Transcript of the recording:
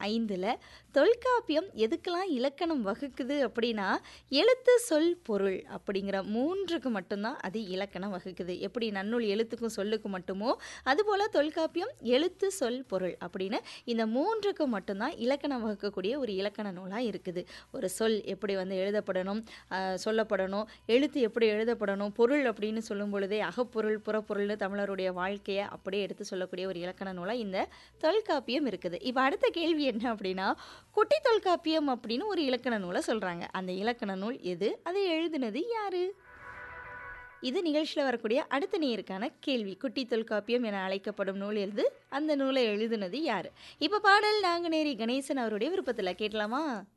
ஐந்தில் தொல்காப்பியம் எதுக்கெல்லாம் இலக்கணம் வகுக்குது அப்படின்னா எழுத்து சொல் பொருள் அப்படிங்கிற மூன்றுக்கு மட்டும்தான் அது இலக்கணம் வகுக்குது எப்படி நன்னூல் எழுத்துக்கும் சொல்லுக்கும் மட்டுமோ அதுபோல் தொல்காப்பியம் எழுத்து சொல் பொருள் அப்படின்னு இந்த மூன்றுக்கு மட்டும்தான் இலக்கணம் வகுக்கக்கூடிய ஒரு இலக்கண நூலாக இருக்குது ஒரு சொல் எப்படி வந்து எழுதப்படணும் ஆஹ் சொல்லப்படணும் எழுத்து எப்படி எழுதப்படணும் பொருள் அப்படின்னு சொல்லும் பொழுதே அகப்பொருள் புறப்பொருள்னு தமிழருடைய வாழ்க்கையை அப்படியே எடுத்து சொல்லக்கூடிய ஒரு இலக்கண நூலாக இந்த தொல்காப்பியம் இருக்குது இப்போ அடுத்த கேள்வி என்ன அப்படின்னா குட்டி தொல்காப்பியம் அப்படின்னு ஒரு இலக்கண நூலை சொல்கிறாங்க அந்த இலக்கண நூல் எது அதை எழுதினது யாரு இது நிகழ்ச்சியில் வரக்கூடிய அடுத்த நேருக்கான கேள்வி குட்டி தொல்காப்பியம் என அழைக்கப்படும் நூல் எழுது அந்த நூலை எழுதினது யார் இப்போ பாடல் நாங்குநேரி கணேசன் அவருடைய விருப்பத்தில் கேட்கலாமா